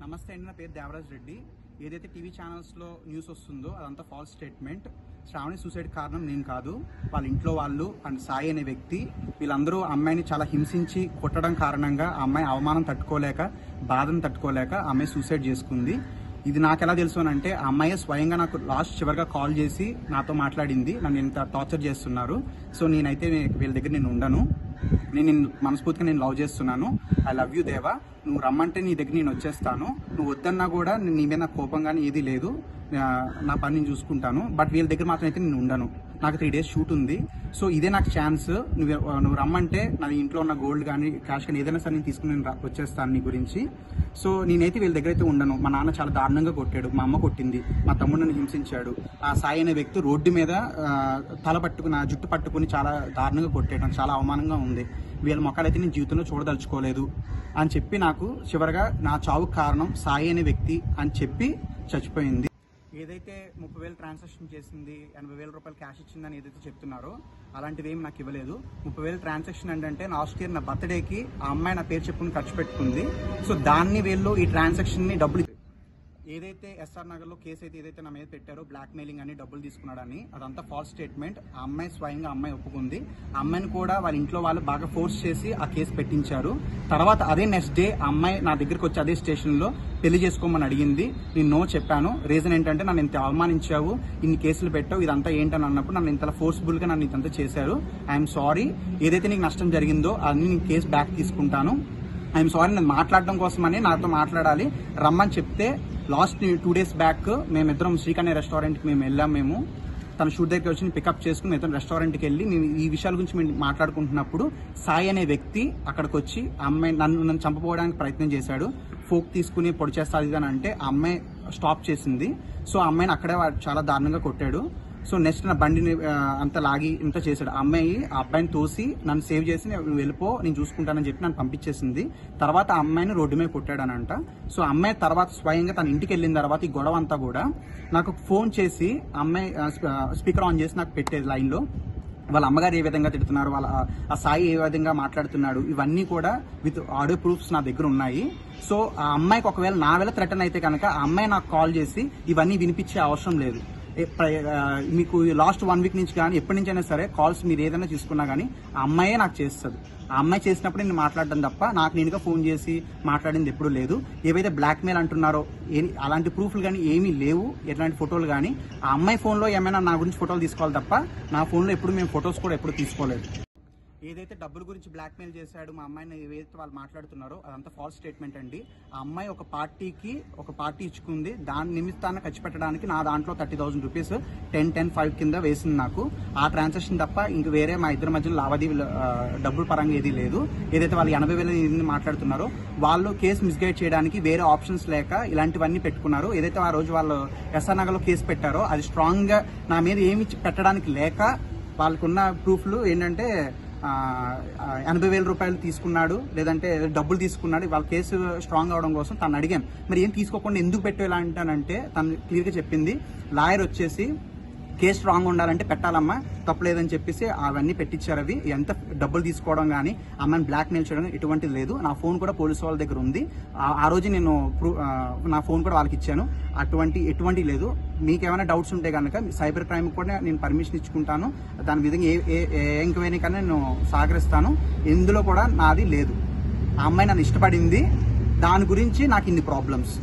నమస్తే అండి నా పేరు దేవరాజ్ రెడ్డి ఏదైతే టీవీ ఛానల్స్లో న్యూస్ వస్తుందో అదంతా ఫాల్స్ స్టేట్మెంట్ శ్రావణి సూసైడ్ కారణం నేను కాదు వాళ్ళ ఇంట్లో వాళ్ళు అండ్ సాయి అనే వ్యక్తి వీళ్ళందరూ అమ్మాయిని చాలా హింసించి కొట్టడం కారణంగా ఆ అమ్మాయి అవమానం తట్టుకోలేక బాధను తట్టుకోలేక ఆ అమ్మాయి సూసైడ్ చేసుకుంది ఇది నాకు ఎలా తెలుసు అని అంటే ఆ అమ్మాయి స్వయంగా నాకు లాస్ట్ చివరిగా కాల్ చేసి నాతో మాట్లాడింది నన్ను ఇంత టార్చర్ చేస్తున్నారు సో నేనైతే వీళ్ళ దగ్గర నేను ఉండను నేను నిన్ను మనస్ఫూర్తిగా నేను లవ్ చేస్తున్నాను ఐ లవ్ యూ దేవా నువ్వు రమ్మంటే నీ దగ్గర నేను వచ్చేస్తాను నువ్వు వద్దన్నా కూడా నీ మీద నాకు కోపం కానీ ఏది లేదు ఆ, నా పని నేను చూసుకుంటాను బట్ వీళ్ళ దగ్గర మాత్రం అయితే నేను ఉండను నాకు త్రీ డేస్ షూట్ ఉంది సో ఇదే నాకు ఛాన్స్ నువ్వు నువ్వు రమ్మంటే నా ఇంట్లో ఉన్న గోల్డ్ కానీ క్యాష్ కానీ ఏదైనా సరే నేను తీసుకుని నేను రా- వచ్చేస్తాను నీ గురించి సో నేనైతే వీళ్ళ దగ్గర అయితే ఉండను మా నాన్న చాలా దారుణంగా కొట్టాడు మా అమ్మ కొట్టింది మా తమ్ముడు నన్ను హింసించాడు ఆ సాయి అనే వ్యక్తి రోడ్డు మీద ఆ, తల పట్టుకుని నా జుట్టు పట్టుకుని చాలా దారుణంగా కొట్టాడు నాకు చాలా అవమానంగా ఉంది వీళ్ళ మొక్కలైతే నేను జీవితంలో చూడదలుచుకోలేదు అని చెప్పి నాకు చివరగా నా చావుకు కారణం సాయి అనే వ్యక్తి అని చెప్పి చచ్చిపోయింది ఏదైతే ముప్పై వేలు ట్రాన్సాక్షన్ చేసింది ఎనభై వేల రూపాయలు క్యాష్ ఇచ్చిందని ఏదైతే చెప్తున్నారో అలాంటివి ఏమి నాకు ఇవ్వలేదు ముప్పై వేలు ట్రాన్సాక్షన్ ఏంటంటే లాస్ట్ ఇయర్ నా బర్త్డేకి ఆ అమ్మాయి నా పేరు చెప్పుకుని ఖర్చు పెట్టుకుంది సో దాన్ని వీళ్ళు ఈ ట్రాన్సాక్షన్ ని డబ్బులు ఏదైతే ఎస్ఆర్ నగర్ లో కేసు అయితే ఏదైతే నా మీద పెట్టారో బ్లాక్ మెయిలింగ్ అని డబ్బులు తీసుకున్నాడని అదంతా ఫాల్స్ స్టేట్మెంట్ ఆ అమ్మాయి స్వయంగా అమ్మాయి ఒప్పుకుంది ఆ అమ్మాయిని కూడా వాళ్ళ ఇంట్లో వాళ్ళు బాగా ఫోర్స్ చేసి ఆ కేసు పెట్టించారు తర్వాత అదే నెక్స్ట్ డే ఆ అమ్మాయి నా దగ్గరికి వచ్చి అదే స్టేషన్ లో పెళ్లి చేసుకోమని అడిగింది నేను నో చెప్పాను రీజన్ ఏంటంటే నన్ను ఇంత అవమానించావు ఇన్ని కేసులు పెట్టావు ఇదంతా ఏంటని అన్నప్పుడు నన్ను ఇంత ఫోర్స్ఫుల్ గా నన్ను ఇంతంతా చేశారు ఐఎమ్ సారీ ఏదైతే నీకు నష్టం జరిగిందో అన్ని నేను కేసు బ్యాక్ తీసుకుంటాను ఐఎమ్ సారీ నేను మాట్లాడడం కోసమని నాతో మాట్లాడాలి రమ్మని చెప్తే లాస్ట్ టూ డేస్ బ్యాక్ మేమిద్దరం శ్రీకన్య రెస్టారెంట్కి మేము వెళ్ళాం మేము తన షూట్ దగ్గరికి వచ్చి పికప్ చేసుకుని మేము రెస్టారెంట్కి వెళ్ళి మేము ఈ విషయాల గురించి మేము మాట్లాడుకుంటున్నప్పుడు సాయి అనే వ్యక్తి అక్కడికి వచ్చి ఆ అమ్మాయి నన్ను నన్ను చంపపోవడానికి ప్రయత్నం చేశాడు ఫోక్ తీసుకుని పొడి చేస్తాది ఇది అని అంటే ఆ అమ్మాయి స్టాప్ చేసింది సో ఆ అమ్మాయిని అక్కడే వాడు చాలా దారుణంగా కొట్టాడు సో నెక్స్ట్ నా బండిని ఆ, అంత లాగి ఇంత చేశాడు ఆ అమ్మాయి ఆ అబ్బాయిని తోసి నన్ను సేవ్ చేసి నువ్వు వెళ్ళిపో నేను చూసుకుంటానని చెప్పి నన్ను పంపించేసింది తర్వాత ఆ అమ్మాయిని రోడ్డు మీద కొట్టాడనంట సో ఆ అమ్మాయి తర్వాత స్వయంగా తన ఇంటికి వెళ్ళిన తర్వాత ఈ గొడవ అంతా కూడా నాకు ఫోన్ చేసి ఆ అమ్మాయి స్పీకర్ ఆన్ చేసి నాకు పెట్టేది లైన్లో వాళ్ళ అమ్మగారు ఏ విధంగా తిడుతున్నారు వాళ్ళ ఆ- ఆ సాయి ఏ విధంగా మాట్లాడుతున్నాడు ఇవన్నీ కూడా విత్ ఆడియో ప్రూఫ్స్ నా దగ్గర ఉన్నాయి సో ఆ అమ్మాయికి ఒకవేళ నా వేళ థ్రెటన్ అయితే కనుక ఆ అమ్మాయి నాకు కాల్ చేసి ఇవన్నీ వినిపించే అవసరం లేదు ఏ- ప్ర- ఆ, మీకు లాస్ట్ వన్ వీక్ నుంచి కానీ ఎప్పటి నుంచి అయినా సరే కాల్స్ మీరు ఏదైనా తీసుకున్నా కానీ ఆ అమ్మాయే నాకు చేస్తుంది ఆ అమ్మాయి చేసినప్పుడు నేను మాట్లాడడం తప్ప నాకు నేనుగా ఫోన్ చేసి మాట్లాడింది ఎప్పుడూ లేదు ఏవైతే బ్లాక్ మెయిల్ అంటున్నారో ఏ అలాంటి ప్రూఫ్లు కానీ ఏమీ లేవు ఎట్లాంటి ఫోటోలు కానీ ఆ అమ్మాయి ఫోన్లో ఏమైనా నా గురించి ఫోటోలు తీసుకోవాలి తప్ప నా ఫోన్లో ఎప్పుడు మేము ఫొటోస్ కూడా ఎప్పుడు తీసుకోలేదు ఏదైతే డబ్బుల గురించి బ్లాక్ మెయిల్ చేశాడు మా అమ్మాయిని ఏదైతే వాళ్ళు మాట్లాడుతున్నారో అదంతా ఫాల్స్ స్టేట్మెంట్ అండి ఆ అమ్మాయి ఒక పార్టీకి ఒక పార్టీ ఇచ్చుకుంది దాని నిమిత్తాన్ని ఖర్చు పెట్టడానికి నా దాంట్లో thirty thousand rupees ten ten five కింద వేసింది నాకు ఆ ట్రాన్సాక్షన్ తప్ప ఇంక వేరే మా ఇద్దరి మధ్యలో లావాదేవీలు ఆ, డబ్బుల పరంగా ఏది లేదు ఏదైతే వాళ్ళు ఎనభై వేల ఇది మాట్లాడుతున్నారో వాళ్ళు కేసు మిస్గైడ్ చేయడానికి వేరే ఆప్షన్స్ లేక ఇలాంటివన్నీ పెట్టుకున్నారు ఏదైతే ఆ రోజు వాళ్ళు ఎస్ఆర్ నగర్లో కేసు పెట్టారో అది స్ట్రాంగ్ గా నా మీద ఏమి పెట్టడానికి లేక వాళ్ళకున్న ప్రూఫ్లు ఏంటంటే ఆ, ఆ, ఎనభై వేల రూపాయలు తీసుకున్నాడు లేదంటే డబ్బులు తీసుకున్నాడు వాళ్ళ కేసు స్ట్రాంగ్ అవడం కోసం తను అడిగాను మరి ఏం తీసుకోకుండా ఎందుకు పెట్టు ఇలా అంటానంటే తను క్లియర్గా చెప్పింది లాయర్ వచ్చేసి కేసు స్ట్రాంగ్ ఉండాలంటే పెట్టాలమ్మా తప్పలేదని చెప్పేసి అవన్నీ పెట్టించారు అవి ఎంత డబ్బులు తీసుకోవడం కానీ అమ్మాయిని బ్లాక్ మెయిల్ చేయడం ఎటువంటిది లేదు నా ఫోన్ కూడా పోలీసు వాళ్ళ దగ్గర ఉంది ఆ- ఆ రోజు నేను ప్రూ- ఆ, నా ఫోన్ కూడా వాళ్ళకి ఇచ్చాను అటువంటి ఎటువంటి లేదు మీకు ఏమైనా డౌట్స్ ఉంటే కనుక సైబర్ క్రైమ్ కూడా నేను పర్మిషన్ ఇచ్చుకుంటాను దాని విధంగా ఏ ఏ ఏ ఎంక్వైరీ కన్నా నేను సహకరిస్తాను ఇందులో కూడా నాది లేదు ఆ అమ్మాయి నన్ను ఇష్టపడింది దాని గురించి నాకు ఇన్ని ప్రాబ్లమ్స్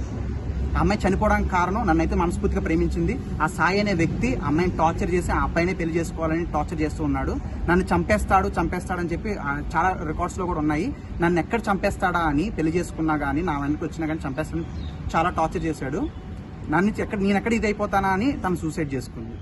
ఆ అమ్మాయి చనిపోవడానికి కారణం నన్నైతే మనస్ఫూర్తిగా ప్రేమించింది ఆ సాయి అనే వ్యక్తి ఆ అమ్మాయిని టార్చర్ చేసి ఆ అబ్బాయినే పెళ్లి చేసుకోవాలని టార్చర్ చేస్తూ ఉన్నాడు నన్ను చంపేస్తాడు చంపేస్తాడని చెప్పి ఆ, చాలా రికార్డ్స్ లో కూడా ఉన్నాయి నన్ను ఎక్కడ చంపేస్తాడా అని పెళ్లి చేసుకున్నా కానీ నా వెనక్కి వచ్చినా కానీ చంపేస్తాడని చాలా టార్చర్ చేశాడు నన్ను ఎక్కడ నేను ఎక్కడ ఇది అయిపోతానా అని తను సూసైడ్ చేసుకుంది